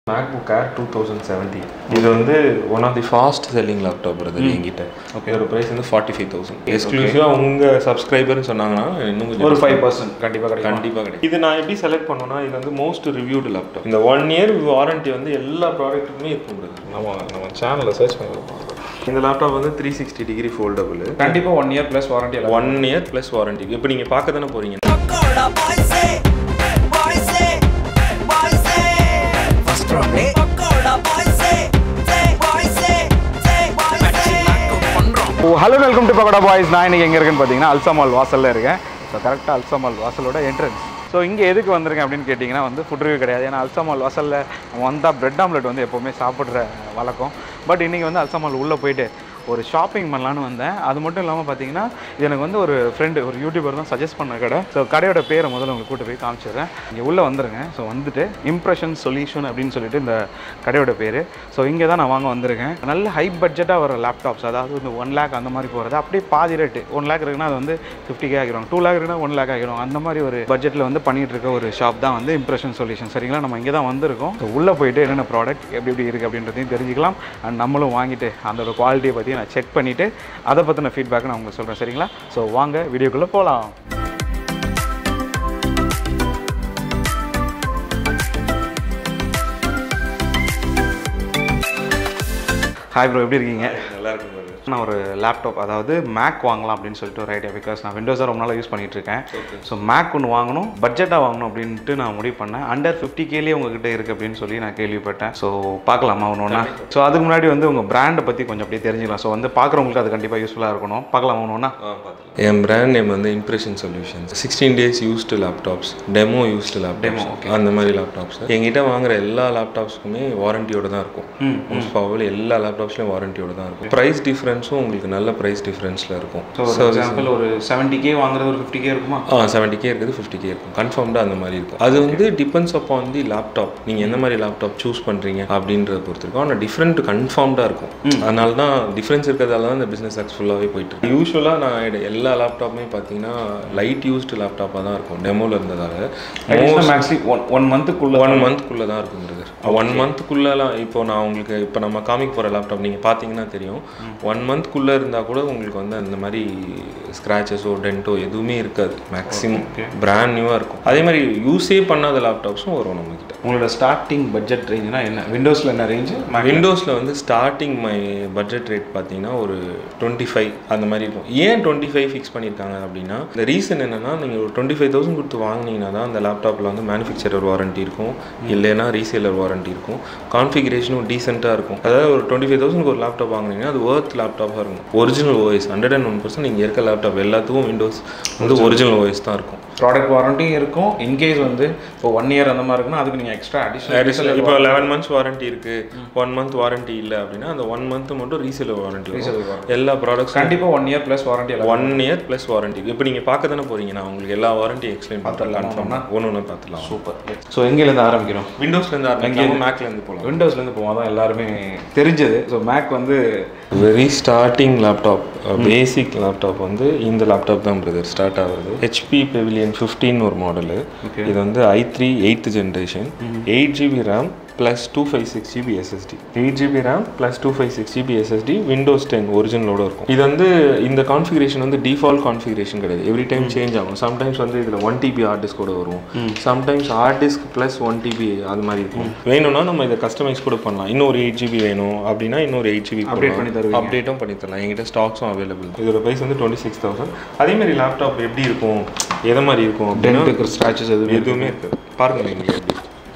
MacBook Air two thousand seventeen இது வந்து one of the fast selling laptop வருது என்கிட்ட ஓகே ஒரு ப்ரைஸ் வந்து ஃபார்ட்டி ஃபைவ் தௌசண்ட் எக்ஸ்க்ளூசிவாக உங்கள் சப்ஸ்கிரைபர்னு சொன்னாங்கன்னா இன்னும் கொஞ்சம் ஒரு ஃபைவ் பர்சன்ட் கண்டிப்பாக கிடைக்கும் கண்டிப்பாக கிடைக்கும் இது நான் எப்படி செலக்ட் பண்ணேன்னா இது வந்து மோஸ்ட் ரிவ்யூடு லேப்டாப் இந்த ஒன் இயர் வாரண்டி வந்து எல்லா ப்ராடக்ட்டுக்குமே இருக்கும் brother. நம்ம நம்ம சேனலில் சர்ச் பண்ணி பார்ப்போம். இந்த லேப்டாப் வந்து த்ரீ சிக்ஸ்டி டிகிரி ஃபோல்டபுள் கண்டிப்பாக ஒன் இயர் ப்ளஸ் வாரண்டி எல்லாம் ஒன் இயர் ப்ளஸ் வாரண்டி இப்போ நீங்கள் பார்க்க தானே போகிறீங்க Pakoda boys, boys, boys. First round, Pakoda boys, say boys, say boys. Hello welcome to Pakoda Boys நான் இன்னைக்கு எங்கே இருக்கேன்னு பார்த்தீங்கன்னா அல்சமால் வாசலில் இருக்கேன் ஸோ கரெக்டாக அல்சமால் வாசலோட என்ட்ரன்ஸ் ஸோ இங்கே எதுக்கு வந்திருக்கேன் அப்படின்னு கேட்டிங்கன்னா வந்து ஃபுட் ரிவ்யூ கிடையாது ஏன்னா அல்சமால் வாசலில் வந்தால் பிரெட் ஆம்லெட் வந்து எப்போவுமே சாப்பிட்ற வழக்கம் பட் இன்றைக்கி வந்து அல்சமால் உள்ளே போயிட்டு ஒரு ஷாப்பிங் பண்ணலான்னு வந்தேன் அது மட்டும் இல்லாமல் பார்த்தீங்கன்னா இது எனக்கு வந்து ஒரு ஃப்ரெண்டு ஒரு யூடியூபர் தான் சஜஸ்ட் பண்ண கடை ஸோ கடையோட பேரை முதல்ல உங்களுக்கு கூட்டு போய் காமிச்சிடுறேன் இங்கே உள்ளே வந்துருங்க ஸோ வந்துட்டு இம்ப்ரெஷன் சொல்யூஷன் அப்படின்னு சொல்லிட்டு இந்த கடையோட பேர் ஸோ இங்கே தான் நான் வாங்க வந்திருக்கேன் நல்ல ஹை பட்ஜெட்டாக வர லேப்டாப்ஸ் அதாவது இந்த ஒன் லேக் அந்த மாதிரி போகிறது அப்படியே பாதி ரேட்டு ஒன் லேக் இருக்குன்னா அது வந்து ஃபிஃப்டி கே ஆகிடும் டூ லேக் இருக்குன்னா ஒன் லேக் ஆகிடும் அந்த மாதிரி ஒரு பட்ஜெட்டில் வந்து பண்ணிட்டு இருக்க ஒரு ஷாப் தான் வந்து இம்ப்ரெஷன் சொல்யூஷன் சரிங்களா நம்ம இங்கே தான் வந்திருக்கோம் ஸோ உள்ளே போயிட்டு என்னென்ன ப்ராடக்ட் எப்படி எப்படி இருக்குது அப்படின்றதையும் தெரிஞ்சுக்கலாம் அண்ட் நம்மளும் வாங்கிட்டு அதோட குவாலிட்டியை பற்றி நான் செக் பண்ணிவிட்டு அதை பற்றின ஃபீட்பேக் நான் உங்களுக்கு சொல்கிறேன் சரிங்களா ஸோ வாங்க வீடியோக்குள்ளே போகலாம் ஹாய் ப்ரோ எப்படி இருக்கீங்க நல்லா இருக்கும் brother. நான் ஒரு லேப்டாப் அதாவது மேக் வாங்கலாம் அப்படின்னு சொல்லிட்டு ஒரு ஐடியா பிகாஸ் நான் விண்டோஸ் ரொம்ப நாளாக யூஸ் பண்ணிட்டு இருக்கேன் ஸோ மேக் ஒன்று வாங்கணும் பட்ஜெட்டாக வாங்கணும் அப்படின்ட்டு நான் முடிவு பண்ணேன் அண்டர் ஃபிஃப்டி கேலேயே உங்ககிட்ட இருக்குது அப்படின்னு சொல்லி நான் கேள்விப்பட்டேன் ஸோ பார்க்கலாமா ஒன்று ஒன்றா ஸோ அதுக்கு முன்னாடி வந்து உங்கள் பிராண்டை பற்றி கொஞ்சம் அப்படியே தெரிஞ்சுக்கலாம் ஸோ வந்து பார்க்குறவங்களுக்கு அது கண்டிப்பாக யூஸ்ஃபுல்லாக இருக்கணும் பார்க்கலாமா ஒன்று ஒன்றா என் பிராண்ட் நேம் வந்து Impression Solutions sixteen days used laptops demo used laptops அந்த மாதிரி லேப்டாப்ஸ் என்கிட்ட வாங்குற எல்லா லேப்டாப்ஸ்க்குமே வாரண்டியோட தான் இருக்கும் மோஸ்ட் ப்ராபபிள் எல்லா லேப்டாப்ஸ்லையும் வாரண்டியோட தான் இருக்கும் ப்ரைஸ் டிஃப்ரென்ஸும் உங்களுக்கு நல்ல ப்ரைஸ் டிஃப்ரென்ஸில் இருக்கும் ஸோ ஒரு எக்ஸாம்பிள் ஒரு செவன்ட்டி கே வாங்குறது ஒரு ஃபிஃப்டி கே இருக்குமா ஆ செவன்ட்டி கே இருக்குது ஃபிஃப்டி கே இருக்கும் கன்ஃபார்ம்டாக அந்த மாதிரி இருக்கும் அது வந்து டிபெண்ட்ஸ் அப்பான் தி லேப்டாப் நீங்கள் எந்த மாதிரி லேப்டாப் சூஸ் பண்ணுறீங்க அப்படின்றத பொறுத்து இருக்கும் ஆனால் டிஃப்ரெண்ட் கன்ஃபார்ம்டாக இருக்கும் அதனால தான் டிஃப்ரென்ஸ் இருக்கிறதால தான் இந்த பிஸ்னஸ் சக்ஸஸ்ஃபுல்லாகவே போயிட்டு இருக்கு யூஸ்வலாக நான் எடு- எல்லா லேப்டாப்புமே பார்த்தீங்கன்னா லைட் யூஸ்டு லேப்டாப்பாக தான் இருக்கும் டெமோவில் இருந்ததால மேக்ஸி ஒன் ஒன் மந்த்துக்குள்ளே ஒன் மந்த்க்குள்ளே தான் இருக்கும் பிரதர் ஒன் மந்த்க்குள்ளலாம் இப்போ நான் உங்களுக்கு இப்போ நம்ம காமிக் போகிற லேப்டாப் நீங்கள் பார்த்தீங்கன்னா தெரியும் ஒன் மந்த்க்குள்ளே இருந்தால் கூட உங்களுக்கு வந்து அந்த மாதிரி ஸ்க்ராச்சஸோ டென்ட்டோ எதுவுமே இருக்காது மேக்ஸிமம் பிராண்ட் நியூவாக இருக்கும் அதே மாதிரி யூஸே பண்ணாத லேப்டாப்ஸும் வரும் நம்மக்கிட்ட உங்களோட ஸ்டார்டிங் பட்ஜெட் ரேஞ்சுனா என்ன விண்டோஸில் என்ன ரேஞ்சு விண்டோஸில் வந்து ஸ்டார்டிங் மை பட்ஜெட் ரேட் பார்த்தீங்கன்னா ஒரு டுவெண்ட்டி ஃபைவ் அந்த மாதிரி இருக்கும் ஏன் டுவெண்ட்டி ஃபைவ் ஃபிக்ஸ் பண்ணியிருக்காங்க அப்படின்னா இந்த ரீசன் என்னென்னா நீங்கள் ஒரு டுவெண்ட்டி ஃபைவ் தௌசண்ட் கொடுத்து வாங்கினீங்கன்னா தான் அந்த லேப்டாப்பில் வந்து மேனுஃபேக்சரர் வாரண்டி இருக்கும் இல்லைன்னா ரீசேலர் வாரண்டி இருக்கும் கான்ஃபிகரேஷனும் டீசெண்டாக இருக்கும் அதாவது ஒரு டுவெண்ட்டி ஃபைவ் தௌசண்ட் ஒரு லேப்டாப் வாங்குனீங்கன்னா அது ஒர்த் லேப்டாப்பாக இருக்கும் original OS hundred and one percent இங்கே இருக்க லேப்டாப் எல்லாத்துக்கும் விண்டோஸ் வந்து ஒரிஜினல் ஓஎஸ் தான் இருக்கும் ப்ராடக்ட் வாரண்டியும் இருக்கும் இன்கேஸ் வந்து இப்போ ஒன் இயர் அந்த மாதிரி இருக்குன்னா அதுக்கு நீங்கள் எக்ஸ்ட்ரா அடிஷனல் இப்போ லெவன் மந்த்ஸ் வாரண்டி இருக்கு ஒன் மந்த் வாரண்டி இல்லை அப்படின்னா அந்த ஒன் மந்த் மட்டும் ரீசேலர் வாரண்டி எல்லா ப்ராடக்ட்ஸ் கண்டிப்பாக ஒன் இயர் ப்ளஸ் வாரண்டி எல்லாம் ஒன் இயர் ப்ளஸ் வாரண்டி இப்போ நீங்கள் பார்க்க தானே போறீங்க நான் உங்களுக்கு எல்லா வாரண்டி எக்ஸ்பிளைன் பார்த்துடலாம் கன்ஃபார்ம் ஒன்று ஒன்று பார்த்துலாம் சூப்பர் ஸோ எங்கேருந்து ஆரம்பிக்கிறோம் விண்டோஸ்லேருந்து ஆரம்பிக்கலாம் மேக்லேருந்து போகலாம் விண்டோஸ்லேருந்து போவோம் தான் எல்லாருமே தெரிஞ்சது ஸோ மேக் வந்து very starting laptop basic laptop வந்து இந்த லேப்டாப் தான் பிரதர் ஸ்டார்ட் ஆகுது ஹெச்பி பெவிலியன் ஃபிஃப்டின் ஒரு மாடலு இது வந்து i three eighth generation eight GB RAM plus two five six GB SSD eight GB RAM plus two five six GB SSD Windows ten ஒரிஜினலோட இருக்கும் இது வந்து இந்த கான்ஃபிகரேஷன் வந்து டிஃபால்ட் கான்ஃபிகரேஷன் கிடையாது எவ்ரி டைம் சேஞ்ச் ஆகும் சம்டைம்ஸ் வந்து இதில் ஒன் டிபி ஹார்ட் டிஸ்க் கூட வரும் sometimes hard disk plus one TB அது மாதிரி இருக்கும் வேணும்னா நம்ம இதை கஸ்டமைஸ் கூட பண்ணலாம் இன்னொரு எயிட் ஜிபி வேணும் அப்படின்னா இன்னொரு எயிட் ஜிபி Update பண்ணி தருவீங்க. அப்டேட்டும் பண்ணி தரலாம் என்கிட்ட ஸ்டாக்ஸும் அவைலபிள் இதோட ப்ரைஸ் வந்து டுவெண்ட்டி சிக்ஸ் தௌசண்ட் அதே மாதிரி லேப்டாப் எப்படி இருக்கும் எதை மாதிரி இருக்கும் அப்படின்னா டென்ட் இருக்கிற ஸ்க்ராச்சஸ் எதுவுமே எதுவுமே இருக்காது பாருங்க நீங்கள் எப்படி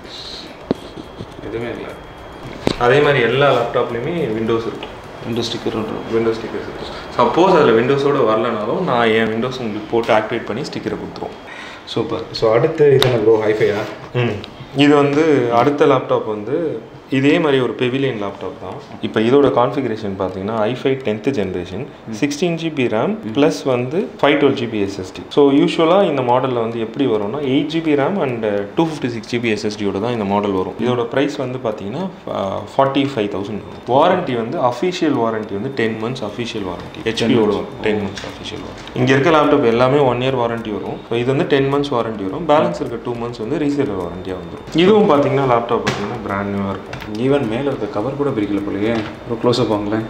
எதுவுமே இல்லை அதே மாதிரி எல்லா லேப்டாப்லேயுமே விண்டோஸ் இருக்கும் விண்டோ ஸ்டிக்கர் விண்டோஸ் ஸ்டிக்கர்ஸ் இருக்கும் சப்போஸ் அதில் விண்டோஸோட வரலனாலும் நான் என் விண்டோஸ் உங்களுக்கு போட்டு ஆக்டிவேட் பண்ணி ஸ்டிக்கரை கொடுத்துருவோம் சூப்பர் ஸோ அடுத்து இது என்ன ப்ரோ ஹைஃபையா ம் இது வந்து அடுத்த லேப்டாப் வந்து இதே மாதிரி ஒரு பெவிலியன் லேப்டாப் தான் இப்போ இதோட கான்ஃபிகரேஷன் பார்த்தீங்கன்னா i five tenth generation sixteen GB RAM plus வந்து five twelve GB SSD so யூஸ்வலாக இந்த மாடலில் வந்து எப்படி வரும்னா eight GB RAM and two fifty six GB எஸ்எஸ்டியோட தான் இந்த மாடல் வரும் இதோட ப்ரைஸ் வந்து பார்த்தீங்கன்னா ஃபார்ட்டி ஃபைவ் தௌசண்ட் வரும் வாரண்ட்டி வந்து அஃபிஷியல் வாரண்ட்டி வந்து டென் மந்த்ஸ் அஃபிஷியல் வாரண்ட்டி ஹெச்பியோட வரும் டென் மந்த்ஸ் அஃபிஷியல் வாரண்ட்டி இங்கே இருக்க லேப்டாப் எல்லாமே ஒன் இயர் வாரண்ட்டி வரும் ஸோ இது வந்து டென் மந்த்ஸ் வாரண்ட்டி வரும் பேலன்ஸ் இருக்க டூ மந்த்ஸ் வந்து ரீசேலர் வாரண்டியாக வந்துடும் இதுவும் பார்த்தீங்கன்னா லேப்டாப் பார்த்தீங்கன்னா பிராண்ட் நியூவாக இருக்கும் ஈவன் மேலே இருக்க கவர் கூட பிரிக்கல போலயே ஒரு க்ளோஸ்அப் வாங்களேன்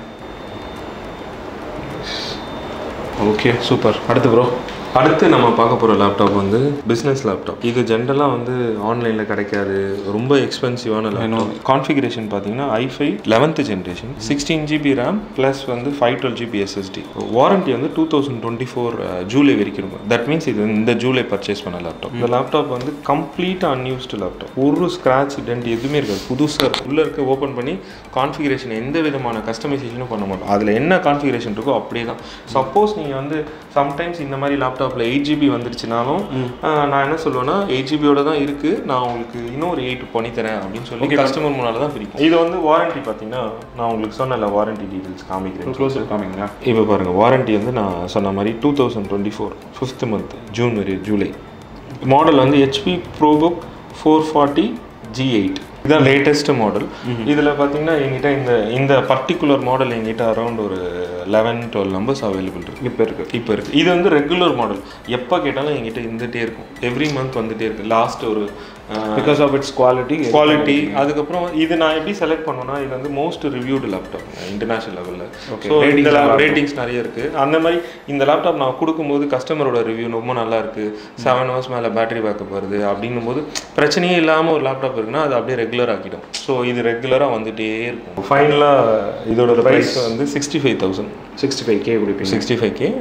ஓகே சூப்பர் அடுத்து ப்ரோ அடுத்து நம்ம பார்க்க போகிற லேப்டாப் வந்து பிஸ்னஸ் லேப்டாப் இது ஜென்ரலாக வந்து ஆன்லைனில் கிடைக்காது ரொம்ப எக்ஸ்பென்சிவான லேப்டாப் கான்ஃபிகரேஷன் பார்த்தீங்கன்னா i five eleventh generation sixteen GB RAM plus வந்து five twelve GB SSD warranty வந்து two thousand twenty four July வரைக்கும் இருக்கும் தட் மீன்ஸ் இது இந்த ஜூலை பர்ச்சேஸ் பண்ண லேப்டாப் இந்த லேப்டாப் வந்து கம்ப்ளீட்டாக அன்யூஸ்டு லேப்டாப் ஒரு ஸ்க்ராட்ச் டென்ட் எதுவுமே இருக்காது புதுசாக இருக்கும் உள்ளே இருக்க ஓப்பன் பண்ணி கான்ஃபிகரேஷன் எந்த விதமான கஸ்டமைசேஷனும் பண்ண மாட்டோம் அதில் என்ன கான்ஃபிகரேஷன் இருக்கோ அப்படியே தான் சப்போஸ் நீங்கள் வந்து சம்டைம்ஸ் இந்த மாதிரி லேப்டாப்பில் எயிட் ஜிபி வந்துருச்சுனாலும் ஆஹ், நான் என்ன சொல்லுவேன்னா எயிட் ஜிபியோட தான் இருக்குது நான் உங்களுக்கு இன்னும் ஒரு எயிட் பண்ணித்தரேன் அப்படின்னு சொல்லி கஸ்டமர் முன்னால் தான் பிரிக்கும் இது வந்து வாரண்ட்டி பார்த்தீங்கன்னா நான் உங்களுக்கு சொன்னல வாரண்ட்டி டீட்டெயில்ஸ் காமிக்கிறேன் க்ளோஸ்அப் காமிங்களா இப்போ பாருங்கள் வாரண்ட்டி வந்து நான் சொன்ன மாதிரி two thousand twenty four fifth month June வரை ஜூலை மாடல் வந்து HP ProBook four forty G eight இதான் லேட்டஸ்ட் மாடல் இதில் பார்த்தீங்கன்னா எங்கிட்ட இந்த இந்த பர்டிகுலர் மாடல் எங்கிட்ட அரௌண்ட் ஒரு லெவன் டுவெல் நம்பர்ஸ் அவைலபிள் இருக்கு இப்போ இருக்கு இப்போ இருக்குது இது வந்து ரெகுலர் மாடல் எப்போ கேட்டாலும் எங்கிட்ட இருந்துகிட்டே இருக்கும் எவ்ரி மந்த் வந்துட்டே இருக்கு லாஸ்ட் ஒரு because of its quality quality அதுக்கப்புறம் இது நான் எப்படி செலக்ட் பண்ணுவேன்னா இது வந்து மோஸ்ட் ரிவ்யூடு லேப்டாப் இன்டர்நேஷனல் லெவலில் ஸோ இந்த ரேட்டிங்ஸ் நிறைய இருக்குது அந்த மாதிரி இந்த லேப்டாப் நான் கொடுக்கும்போது கஸ்டமரோட ரிவ்யூ ரொம்ப நல்லா இருக்குது செவன் ஹவர்ஸ் மேலே பேட்டரி பேக்கப் வருது அப்படின்னும் போது பிரச்சனையே இல்லாமல் ஒரு லேப்டாப் இருக்குன்னா அது அப்படியே ரெகுலர் ஆக்கிடும் ஸோ இது ரெகுலராக வந்துட்டே இருக்கும் ஃபைனலாக இதோட ப்ரைஸ் வந்து sixty five thousand sixty five K கொடுப்பீங்க சிக்ஸ்டி ஃபைவ் கே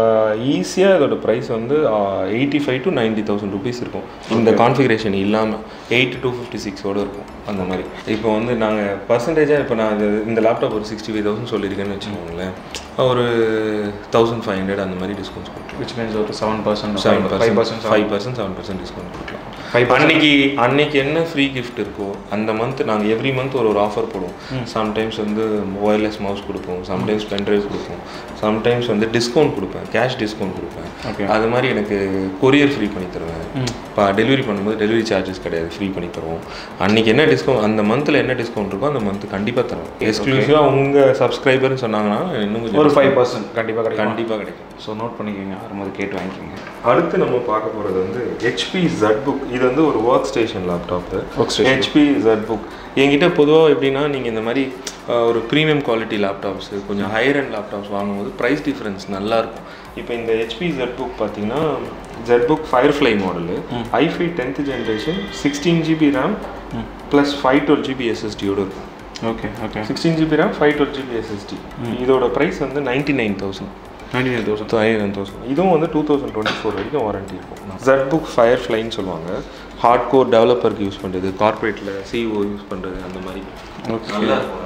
ஈஸியாக இதோட ப்ரைஸ் வந்து eighty five to ninety thousand rupees இருக்கும் இந்த கான்ஃபிகரேஷன் இல்லாமல் எயிட் டூ ஃபிஃப்டி சிக்ஸோடு இருக்கும் அந்த மாதிரி இப்போ வந்து நாங்கள் பர்சன்டேஜாக இப்போ நான் இது- இந்த லேப்டாப் ஒரு சிக்ஸ்டி ஃபைவ் தௌசண்ட் சொல்லியிருக்கேன்னு வச்சுக்கோங்களேன் ஒரு தௌசண்ட் ஃபைவ் ஹண்ட்ரட் அந்த மாதிரி டிஸ்கவுண்ட்ஸ் கொடுக்கலாம் விச் மீன்ஸ் ஒரு seven percent seven five percent percent five percent seven percent discount கொடுக்கலாம் Five அன்னைக்கு அன்னைக்கு என்ன ஃப்ரீ கிஃப்ட் இருக்கோ அந்த மந்த் நாங்கள் எவ்ரி மந்த் ஒரு ஒரு ஆஃபர் போடுவோம் சம்டைம்ஸ் வந்து ஒயர்லெஸ் மவுஸ் கொடுப்போம் சம்டைம்ஸ் பென்ட்ரைவ்ஸ் கொடுப்போம் சம்டைம்ஸ் வந்து டிஸ்கவுண்ட் கொடுப்பேன் கேஷ் டிஸ்கவுண்ட் கொடுப்பேன் Okay. அது மாதிரி எனக்கு கொரியர் ஃப்ரீ பண்ணி தருவேன் இப்போ டெலிவரி பண்ணும்போது டெலிவரி சார்ஜஸ் கிடையாது ஃப்ரீ பண்ணி தருவோம் அன்னைக்கு என்ன டிஸ்கவுண்ட் அந்த மந்தில் என்ன டிஸ்கவுண்ட் இருக்கோ அந்த மந்த் கண்டிப்பாக தருவோம் எக்ஸ்க்ளூசிவாக உங்கள் சப்ஸ்கிரைபர்னு சொன்னாங்கன்னா இன்னும் கொஞ்சம் ஒரு ஃபைவ் பர்சன்ட் கண்டிப்பாக கிடைக்கும் கண்டிப்பாக கிடைக்கும் ஸோ நோட் பண்ணிக்கோங்க வரும்போது கேட்டு வாங்கிக்கோங்க அடுத்து நம்ம பார்க்க போகிறது வந்து ஹெச்பி ஜட் புக் இது வந்து ஒரு workstation laptop Workstation. HP ZBook என்கிட்ட பொதுவாக எப்படின்னா நீங்கள் இந்த மாதிரி அஹ், ஒரு ப்ரீமியம் குவாலிட்டி லேப்டாப்ஸ் கொஞ்சம் ஹையர் அண்ட் லேப்டாப்ஸ் வாங்கும்போது ப்ரைஸ் டிஃப்ரென்ஸ் நல்லா இருக்கும் இப்போ இந்த ஹெச்பி ஜட் புக் பார்த்தீங்கன்னா ZBook Firefly model i five tenth generation sixteen GB RAM plus five twelve GB எஸ்எஸ்டியோடு இருக்கும் okay okay sixteen GB RAM five twelve GB SSD இதோட price வந்து ninety nine thousand ninety nine thousand ஆயிரம் thousand இதுவும் வந்து two thousand twenty four வரைக்கும் warranty இருக்கும் ZBook fire ஃப்ளைன்னு சொல்லுவாங்க ஹார்ட் கோர் டெவலப்பருக்கு யூஸ் பண்ணுறது கார்ப்பரேட்டில் சிஓ யூஸ் பண்ணுறது அந்த மாதிரி நல்லா இருக்கும்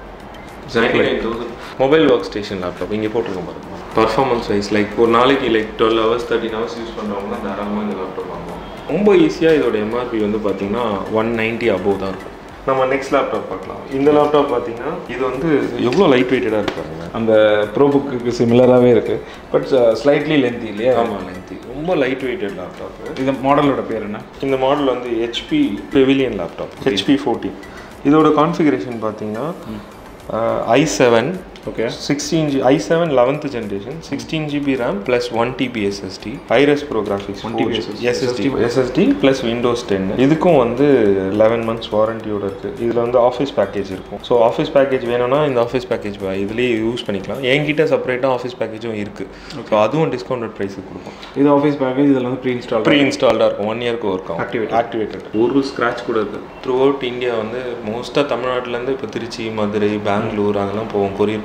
laptop mobile workstation laptop இங்கே போட்டிருக்கோம் பாருங்க பர்ஃபார்மன்ஸ் வைஸ் லைக் ஒரு நாளைக்கு like twelve hours thirteen hours use பண்ணுறவங்க தாராளமாக இந்த லேப்டாப் வாங்குவாங்க ரொம்ப ஈஸியாக இதோட எம்ஆர்பி வந்து பார்த்தீங்கன்னா ஒன் நைன்ட்டி அபோவ் தான் இருக்கும் நம்ம நெக்ஸ்ட் லேப்டாப் பார்க்கலாம் இந்த லேப்டாப் பார்த்தீங்கன்னா இது வந்து எவ்வளோ லைட் வெயிட்டடாக இருக்காங்க அந்த ப்ரோ புக்கு சிமிலராகவே இருக்குது பட் ஸ்லைட்லி லென்த்தி இல்லையா ஆமாம் லென்த்தி ரொம்ப லைட் வெயிட்டட் லேப்டாப்பு இந்த மாடலோட பேர் என்ன இந்த மாடல் வந்து HP Pavilion laptop HP fourteen இதோட கான்ஃபிகரேஷன் பார்த்தீங்கன்னா i seven okay sixteen G i seven eleventh generation sixteen GB RAM plus one TB SSD Iris Pro graphics one TB SSD SSD plus Windows ten இதுக்கும் வந்து eleven months வாரண்டியோட இருக்குது இதில் வந்து office package இருக்கும் so office package வேணும்னா இந்த office package இதுலேயே யூஸ் பண்ணிக்கலாம் என்கிட்ட செப்பரேட்டாக ஆஃபீஸ் பேக்கேஜும் இருக்குது ஸோ அதுவும் டிஸ்கவுண்டட் ப்ரைஸுக்கு கொடுக்கும் இது ஆஃபீஸ் பேக்கேஜ் இதில் வந்து ப்ரீ இன்ஸ்டால் ப்ரீ இன்ஸ்டால்டாக இருக்கும் ஒன் இயர்க்கு ஒர்க் ஆகும் Activated. ஆக்டிவேட்டட் ஒரு ஸ்க்ராட்ச் கூட இருக்குது த்ரூ அவுட் இந்தியா வந்து மோஸ்ட்டாக தமிழ்நாட்டிலேருந்து இப்போ திருச்சி மதுரை பெங்களூர் அதெல்லாம் போவோம் கொரியர்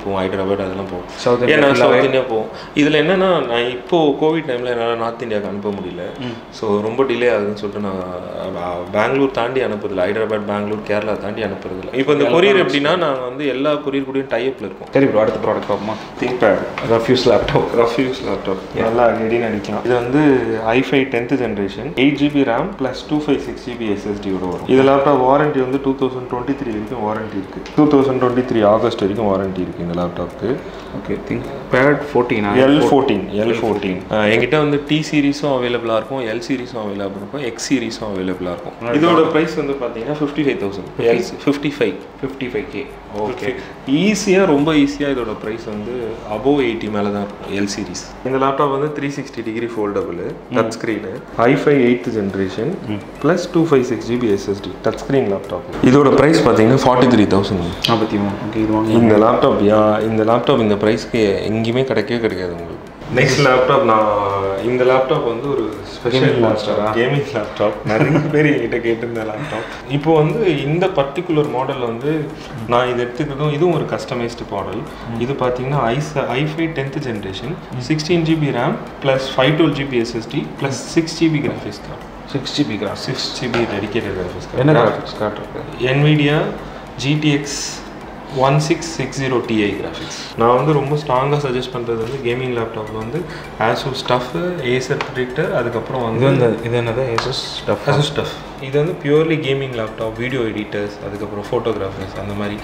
போகும் ஹைதராபாத் அதெல்லாம் போகும் South India ஏன்னா full-ஆவே? சவுத் இந்தியா போகும் இதில் என்னன்னா நான் இப்போ கோவிட் டைமில் என்னால் நார்த் இந்தியாவுக்கு அனுப்ப முடியல ஸோ ரொம்ப டிலே ஆகுதுன்னு சொல்லிட்டு நான் அஹ், பெங்களூர் தாண்டி அனுப்புறதில்ல ஹைதராபாத் பெங்களூர் கேரளா தாண்டி அனுப்புறதில்ல இப்போ இந்த கொரியர் எப்படின்னா நாங்கள் வந்து எல்லா கொரியர் கூடயும் டைப்பில் இருக்கோம் சரி ப்ரோ அடுத்த ப்ராடக்ட் பார்ப்போமா ThinkPad rough use laptop rough use laptop நல்லா ரெடின்னு அடிக்கலாம் இது வந்து i five tenth generation eight GB RAM plus two five six GB எஸ்எஸ்டியோட வரும் இது லேப்டாப் வாரண்டி வந்து டூ தௌசண்ட் டுவெண்ட்டி த்ரீ வரைக்கும் வாரண்டி இருக்கு two thousand twenty three August வரைக்கும் வாரண்டி இருக்கு இந்த லேப்டாப்க்கு ஓகே திங்க் பேட் ஃபோர்டீனா எல் ஃபோர்டீன் எல் ஃபோர்டீன் என்கிட்ட வந்து டி சீரிஸும் அவைலபிளாக இருக்கும் எல் சீரிஸும் அவைலபிள் இருக்கும் எக்ஸ் சீரிஸும் அவைலபிளாக இருக்கும் இதோட ப்ரைஸ் வந்து பார்த்தீங்கன்னா fifty five thousand L fifty five fifty five K okay ஈஸியாக ரொம்ப ஈஸியாக இதோட ப்ரைஸ் வந்து அபோவ் எயிட்டி மேலே தான் இருக்கும் எல் சீரிஸ் இந்த லேப்டாப் வந்து three sixty degree foldable touch screen i five eighth generation plus two five six GB SSD touch screen laptop இதோட ப்ரைஸ் பார்த்தீங்கன்னா ஃபார்ட்டி த்ரீ தௌசண்ட் நாற்பத்தி மூணு ஓகே இது வாங்க இந்த லேப்டாப் யா இந்த லேப்டாப் இந்த ப்ரைஸ்க்கு எங்கேயுமே கிடைக்கவே கிடைக்காது உங்களுக்கு நெக்ஸ்ட் லேப்டாப் நான் இந்த லேப்டாப் வந்து ஒரு ஸ்பெஷல் லேப்டாப் கேமிங் லேப்டாப் நிறைய பேர் என்கிட்ட கேட்டிருந்த லேப்டாப் இப்போ வந்து இந்த பர்டிகுலர் மாடல் வந்து நான் இது எடுத்துக்கிறதும் இதுவும் ஒரு கஸ்டமைஸ்டு மாடல் இது பார்த்தீங்கன்னா ஐஸ் i five tenth generation sixteen GB RAM plus five twelve GB SSD plus six GB graphics card six GB கிராஸ் சிக்ஸ் ஜிபி டெடிக்கேட்டட் கிராஃபிக்ஸ் என்ன கார்டு கிராஃபிக்ஸ் கார்டு இருக்கு NVIDIA GTX one six six zero TI graphics நான் வந்து ரொம்ப ஸ்ட்ராங்காக suggest பண்ணுறது வந்து gaming லேப்டாப்பில் வந்து ஆசோ ஸ்டஃப் ஏசர் ப்ரிடிக்டர் அதுக்கப்புறம் இது வந்து வந்து இது என்னது ஏசஸ் ஸ்டஃப் ஆசோ ஸ்டஃப் இது வந்து purely gaming laptop video editors அதுக்கப்புறம் ஃபோட்டோகிராஃபர்ஸ் அந்த மாதிரி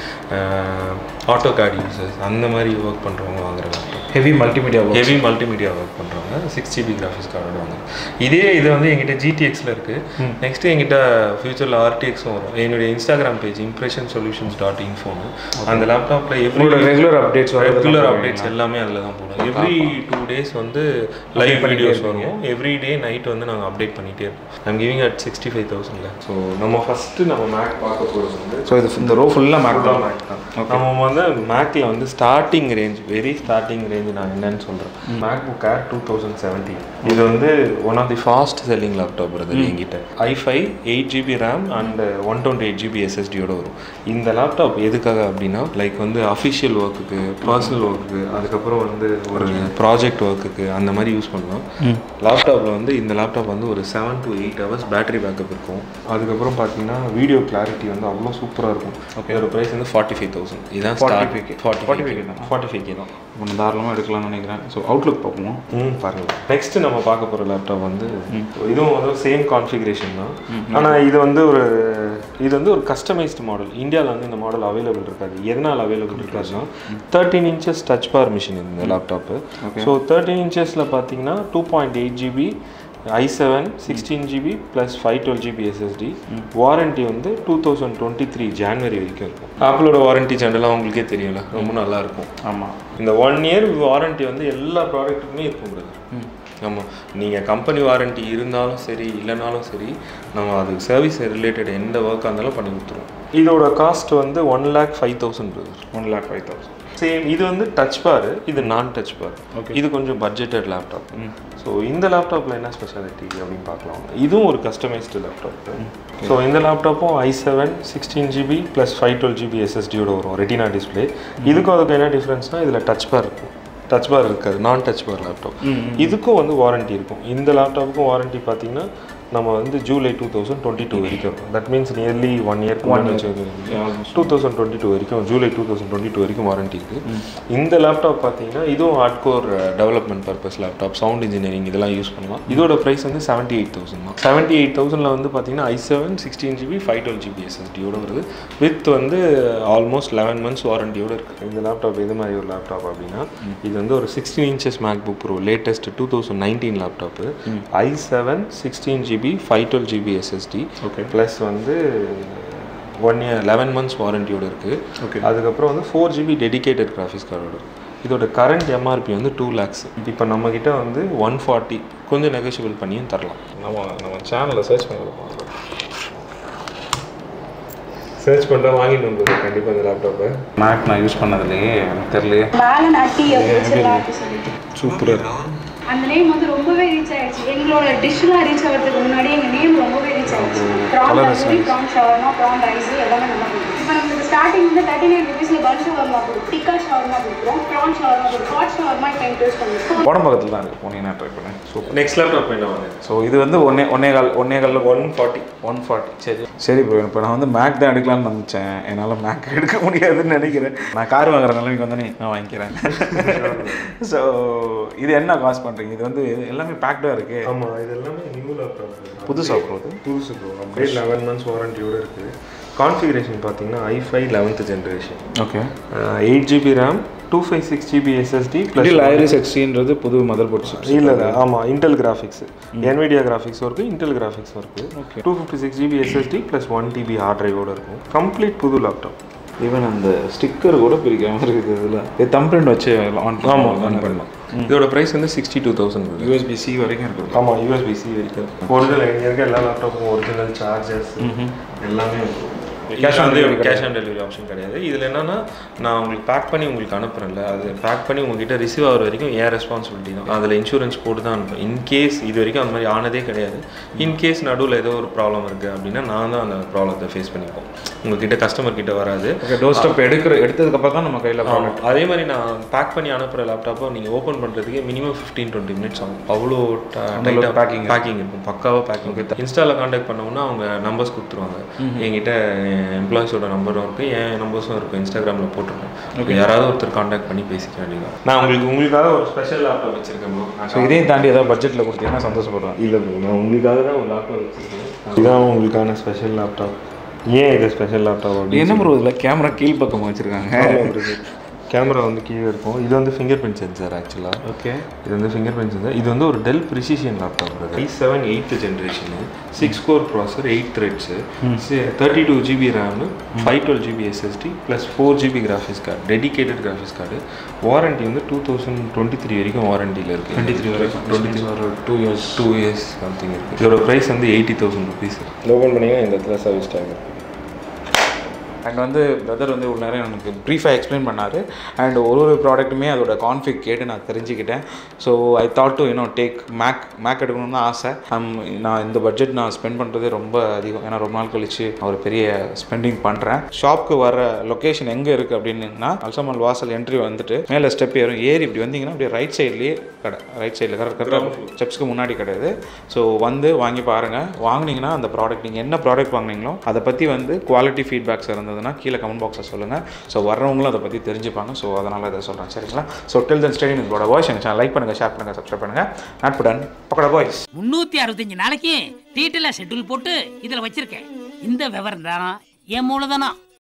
ஆட்டோ கார்டு யூசர்ஸ் அந்த மாதிரி ஒர்க் பண்ணுறவங்க வாங்குற laptop heavy multimedia heavy multimedia work பண்ணுறவங்க சிக்ஸ் ஜிபி கிராஃபிக்ஸ் கார்டு வாங்க இதே இது வந்து எங்கிட்ட ஜிடிஎக்ஸில் இருக்குது நெக்ஸ்ட் எங்கிட்ட ஃபியூச்சரில் ஆர்டிஎக்ஸும் வரும் என்னுடைய Instagram page Impression Solutions dot இன்ஃபோனு அந்த லேப்டாப்பில் எவ்ரி உங்களோட ரெகுலர் அப்டேட்ஸ் ரெகுலர் அப்டேட்ஸ் எல்லாமே அதில் தான் போடும் எவ்ரி டூ டேஸ் வந்து லைவ் வீடியோஸ் வரும் எவ்ரி டே நைட் வந்து நாங்கள் அப்டேட் பண்ணிகிட்டே இருப்போம் I'm giving at sixty five தௌசண்டில் ஸோ நம்ம ஃபஸ்ட்டு நம்ம மேக் பார்க்க போகிறது வந்து ஸோ இது இந்த ரோ ஃபுல்லாக மேக் தான் மேக் தான் நம்ம வந்து மேக்கில் வந்து starting range very starting range நான் என்னன்னு சொல்கிறேன் MacBook Air two thousand seventeen இது வந்து one of the fast selling laptop வருது என்கிட்ட i five eight GB RAM and one twenty eight GB எஸ்எஸ்டியோட வரும் இந்த லேப்டாப் எதுக்காக அப்படின்னா லைக் வந்து அஃபிஷியல் ஒர்க்குக்கு பர்சனல் ஒர்க்குக்கு அதுக்கப்புறம் வந்து ஒரு ப்ராஜெக்ட் ஒர்க்குக்கு அந்த மாதிரி யூஸ் பண்ணலாம் லேப்டாப்பில் வந்து இந்த லேப்டாப் வந்து ஒரு seven to eight hours battery backup இருக்கும் அதுக்கப்புறம் பார்த்தீங்கன்னா வீடியோ கிளாரிட்டி வந்து அவ்வளோ சூப்பராக இருக்கும் ஓகே இதோட ப்ரைஸ் வந்து ஃபார்ட்டி ஃபைவ் தௌசண்ட் இதான் 45K. Forty 45K five forty five K தான் ஒன்று தாராளமாக எடுக்கலாம்னு நினைக்கிறேன் ஸோ அவுட்லுக் பார்ப்போம் ம் பாருங்க நெக்ஸ்ட் நம்ம பார்க்க போகிற லேப்டாப் வந்து இதுவும் வந்து சேம் கான்ஃபிகரேஷன் தான் ஆனால் இது வந்து ஒரு இது வந்து ஒரு கஸ்டமைஸ்டு மாடல் இந்தியாவில் வந்து இந்த மாடல் அவைலபிள் இருக்காது எதனால் அவைலபிள் இருக்காதுன்னா thirteen inches touch bar machine இந்த லேப்டாப்பு ஸோ தேர்ட்டீன் இன்ச்சஸில் பார்த்தீங்கன்னா two point eight GB i seven sixteen GB plus five twelve GB SSD warranty வந்து two thousand twenty three January வரைக்கும் இருக்கும் ஆப்பிளோட வாரண்டி ஜென்ரலாக உங்களுக்கே தெரியும்ல ரொம்ப நல்லா இருக்கும் ஆமாம் இந்த ஒன் இயர் வாரண்டி வந்து எல்லா ப்ராடக்ட்டுக்குமே இருக்கும் பிரதர் ஆமாம் நீங்கள் கம்பெனி வாரண்டி இருந்தாலும் சரி இல்லைனாலும் சரி நம்ம அது சர்வீஸ் ரிலேட்டட் எந்த ஒர்க்காக இருந்தாலும் பண்ணி கொடுத்துருவோம் இதோட காஸ்ட் வந்து one lakh five thousand brother one lakh five thousand same இது வந்து டச் பார் இது நான் டச் பார் இது கொஞ்சம் பட்ஜெட்டட் லேப்டாப் ஸோ இந்த லேப்டாப்பில் என்ன ஸ்பெஷாலிட்டி அப்படின்னு பார்க்கலாம் இதுவும் ஒரு கஸ்டமைஸ்டு லேப்டாப் ஸோ இந்த லேப்டாப்பும் i seven sixteen GB plus five twelve GB எஸ்எஸ்டியோட வரும் ரெட்டினா டிஸ்பிளே இதுக்கும் அதுக்கு என்ன டிஃப்ரென்ஸ்னால் இதில் டச் பார் இருக்கும் டச் பார் இருக்காது நான் டச் பார் லேப்டாப் இதுக்கும் வந்து வாரண்டி இருக்கும் இந்த லேப்டாப்புக்கும் வாரண்டி பார்த்தீங்கன்னா நம்ம வந்து July two thousand twenty two வரைக்கும் இருக்கும் that means nearly one year one two thousand twenty two வரைக்கும் July two thousand twenty two வரைக்கும் வாரண்டி இருக்குது இந்த லேப்டாப் பார்த்தீங்கன்னா இதுவும் hard core development purpose laptop sound engineering இதெல்லாம் யூஸ் பண்ணலாம் இதோட ப்ரைஸ் வந்து செவன்ட்டி எயிட் தௌசண்ட் தான் செவன்ட்டி எயிட் தௌசண்டில் வந்து பார்த்தீங்கன்னா i seven sixteen GB five twelve GB எஸ்எஸ்டியோட வருது வித் வந்து ஆல்மோஸ்ட் லெவன் மந்த்ஸ் வாரண்டியோட இருக்குது இந்த லேப்டாப் எது மாதிரி ஒரு லேப்டாப் அப்படின்னா இது வந்து ஒரு sixteen inches MacBook Pro latest two thousand nineteen laptop i seven sixteen GB five twelve GB SSD Okay. Plus வந்து ஒன் இயர் லெவன் மந்த்ஸ் வாரண்டியோட இருக்குது ஓகே அதுக்கப்புறம் வந்து ஃபோர் ஜிபி டெடிகேட்டட் கிராஃபிக்ஸ் கார்டோட இதோட கரண்ட் எம்ஆர்பி வந்து two lakhs இப்போ நம்மக்கிட்ட வந்து ஒன் ஃபார்ட்டி கொஞ்சம் நெகோஷியபிள் பண்ணியும் தரலாம் நம்ம நம்ம சேனலில் சர்ச் பண்ணி சர்ச் பண்ணிட்டா வாங்கிட்டு வந்தது கண்டிப்பாக இந்த லேப்டாப்பை மேக் நான் யூஸ் பண்ணதுலையே எனக்கு தெரியலையே மேலே நட்டி வச்சிடலாம் அப்படி சொல்லிட்டு சூப்பராக அந்த நேம் வந்து ரொம்பவே ரீச் ஆயிடுச்சு எங்களோட டிஷ்லாம் ரீச் ஆகிறதுக்கு முன்னாடி எங்கள் நேம் ரொம்பவே ரீச் ஆயிடுச்சு prawn tandoori prawn shawarma prawn rice எல்லாமே நல்லா இருக்கும் இப்போ நம்மளுக்கு ஸ்டார்டிங் வந்து தேர்ட்டி நைன் ருபீஸில் பன் ஷவர்மா கொடுக்கும் டிக்கா ஷவர்மா கொடுக்குறோம் ப்ரான் ஷவர்மா கொடுக்கும் ஹாட் ஷவர்மா இப்போ இன்ட்ரூஸ் பண்ணிருக்கோம் உடம்பு பக்கத்தில் தான் இருக்குது போனீங்கன்னா ட்ரை பண்ணேன் சூப்பர் நெக்ஸ்ட் லேப்டாப் என்ன வாங்க ஸோ இது வந்து ஒன்னே ஒன்னே கால் ஒன்னே காலில் ஒன் ஃபார்ட்டி ஒன் ஃபார்ட்டி சரி சரி ப்ரோ இப்போ நான் வந்து மேக் தான் எடுக்கலாம்னு நினச்சேன் என்னால் மேக் எடுக்க முடியாதுன்னு நினைக்கிறேன் நான் கார் வாங்குற நிலைமைக்கு வந்தோடனே நான் வாங்கிக்கிறேன் ஸோ இது என்ன காஸ்ட் பண்ணுறீங்க இது வந்து எல்லாமே பேக்டாக இருக்குது ஆமாம் இது எல்லாமே நியூ லேப்டாப் புதுசாக ப்ரோ இது புதுசு ப்ரோ அப்படியே லெவன் மந்த்ஸ் வாரண்டியோட இருக்குது கான்ஃபிகரேஷன் பார்த்தீங்கன்னா i five eleventh generation okay eight GB RAM two five six GB SSD plus இதில் ஐரிஸ் எக்ஸ்டின்றது புது மதர் போர்ட் இல்லை ஆமாம் இன்டெல் கிராஃபிக்ஸ் NVIDIA கிராஃபிக்ஸ் இருக்குது இன்டெல் கிராஃபிக்ஸ் இருக்குது two fifty six GB SSD plus one TB hard டிரைவோட இருக்கும் complete புது லேப்டாப் ஈவன் அந்த ஸ்டிக்கர் கூட பிரிக்காமல் இருக்குது இதில் இது தம் பிரிண்ட் வச்சு ஆன் ஆமாம் ஆன் பண்ணலாம் இதோட ப்ரைஸ் வந்து sixty two thousand USB C வரைக்கும் இருக்குது ஆமாம் யூஎஸ்பிசி வரைக்கும் ஒரிஜினல் இங்கே இருக்க எல்லா லேப்டாப்பும் ஒரிஜினல் சார்ஜர்ஸ் எல்லாமே இருக்கும் cash on delivery cash on delivery option கிடையாது இதில் என்னன்னா நான் உங்களுக்கு பேக் பண்ணி உங்களுக்கு அனுப்புறேன்ல அது பேக் பண்ணி உங்ககிட்ட ரிசீவ் ஆகிற வரைக்கும் ஏன் ரெஸ்பான்சிபிலிட்டி தான் அதில் இன்சூரன்ஸ் போட்டு தான் அனுப்புறேன் இன்கேஸ் இது வரைக்கும் அந்த மாதிரி ஆனதே கிடையாது இன்கேஸ் நடுவில் ஏதோ ஒரு ப்ராப்ளம் இருக்குது அப்படின்னா நான் தான் அந்த ப்ராப்ளத்தை ஃபேஸ் பண்ணிப்போம் உங்ககிட்ட கஸ்டமர் கிட்ட வராது ஓகே டோர் ஸ்டெப் எடுக்கிற எடுத்ததுக்கப்புறம் தான் நம்ம கையில் ஆமாம் அதே மாதிரி நான் பேக் பண்ணி அனுப்புகிற லேப்டாப்பை நீங்கள் ஓப்பன் பண்ணுறதுக்கு மினிமம் ஃபிஃப்டீன் டுவெண்ட்டி மினிட்ஸ் ஆகும் அவ்வளோ டைட்டாக packing பேக்கிங் இருக்கும் பக்காவாக பேக்கிங் இன்ஸ்டாவில் காண்டாக்ட் பண்ணோம்னா அவங்க நம்பர்ஸ் கொடுத்துருவாங்க என்கிட்ட எம்ப்ளாயிஸோட நம்பரும் இருக்குது என் நம்பர்ஸும் இருக்கும் இன்ஸ்டாகிராமில் போட்டிருக்கேன் யாராவது ஒருத்தர் காண்டாக்ட் பண்ணி பேசிக்க வேண்டியதான் நான் உங்களுக்கு உங்களுக்காக ஒரு ஸ்பெஷல் லேப்டாப் வச்சிருக்கேன் bro. நான் ஸோ இதையும் தாண்டி ஏதாவது பட்ஜெட்டில் கொடுத்தீங்கன்னா சந்தோஷப்படுவேன் இல்லை ப்ரோ நான் உங்களுக்காக தான் ஒரு லேப்டாப் வச்சிருக்கேன் இதுதான் உங்களுக்கான ஸ்பெஷல் லேப்டாப் ஏன் இது ஸ்பெஷல் லேப்டாப் அப்படின்னு என்ன ப்ரோ இதில் கேமரா கீழ் பக்கமாக வச்சுருக்காங்க கேமரா வந்து கீழே இருக்கும் இது வந்து ஃபிங்கர் பிரிண்ட் சென்சார் ஆக்சுவலாக ஓகே இது வந்து ஃபிங்கர் பிரிண்ட் சென்சார் இது வந்து ஒரு Dell precision laptop i seven eighth generation six core processor eight threads thirty two GB RAM five twelve GB SSD plus four GB graphics card dedicated graphics card warranty வந்து two thousand twenty three வரைக்கும் வாரண்டியில் இருக்குது twenty three வரைக்கும் twenty three ஒரு two years two years something இருக்குது இதோட price வந்து eighty thousand rupees open பண்ணிங்கன்னா இந்த இடத்துல சர்வீஸ் டேக் இருக்குது அண்ட் வந்து பிரதர் வந்து இவ்வளோ நேரம் எனக்கு ப்ரீஃபாக எக்ஸ்பிளைன் பண்ணார் அண்ட் ஒரு ஒரு ப்ராடக்ட்டுமே அதோட கான்ஃபிக் கேட்டு நான் தெரிஞ்சுக்கிட்டேன் so I thought to you know take Mac Mac எடுக்கணும்னு தான் ஆசை Um, நான் இந்த பட்ஜெட் நான் ஸ்பெண்ட் பண்ணுறதே ரொம்ப அதிகம் ஏன்னா ரொம்ப நாள் கழிச்சு ஒரு பெரிய ஸ்பெண்டிங் பண்ணுறேன் ஷாப்க்கு வர லொக்கேஷன் எங்கே இருக்குது அப்படின்னா அல்சமல் வாசல் என்ட்ரி வந்துட்டு மேலே ஸ்டெப் ஏறும் ஏறி இப்படி வந்தீங்கன்னா அப்படியே ரைட் சைட்லேயே கடை ரைட் சைடில் கரெக்ட் கரெக்டாக ஸ்டெப்ஸ்க்கு முன்னாடி கிடையாது ஸோ வந்து வாங்கி பாருங்கள் வாங்குனீங்கன்னா அந்த ப்ராடக்ட் நீங்கள் என்ன ப்ராடக்ட் வாங்குனீங்களோ அதை பற்றி வந்து குவாலிட்டி ஃபீட்பேக்ஸ் இருந்ததுன்னா கீழே கமெண்ட் பாக்ஸில் சொல்லுங்கள் ஸோ வர்றவங்களும் அதை பற்றி தெரிஞ்சுப்பாங்க ஸோ அதனால் இதை சொல்கிறேன் சரிங்களா ஸோ டெல் தன் ஸ்டேடியம் இதோட வாய்ஸ் எங்கள் சேனல் லைக் பண்ணுங்கள் ஷேர் பண்ணுங்கள் சப்ஸ்கிரைப் பண்ணுங்கள் நாட்புடன் பக்கோட வாய்ஸ் முன்னூத்தி அறுபத்தஞ்சு நாளைக்கு டீட்டெயிலாக ஷெட்யூல் போட்டு இதில் வச்சிருக்கேன் இந்த விவரம் தான் என் மூலதனம்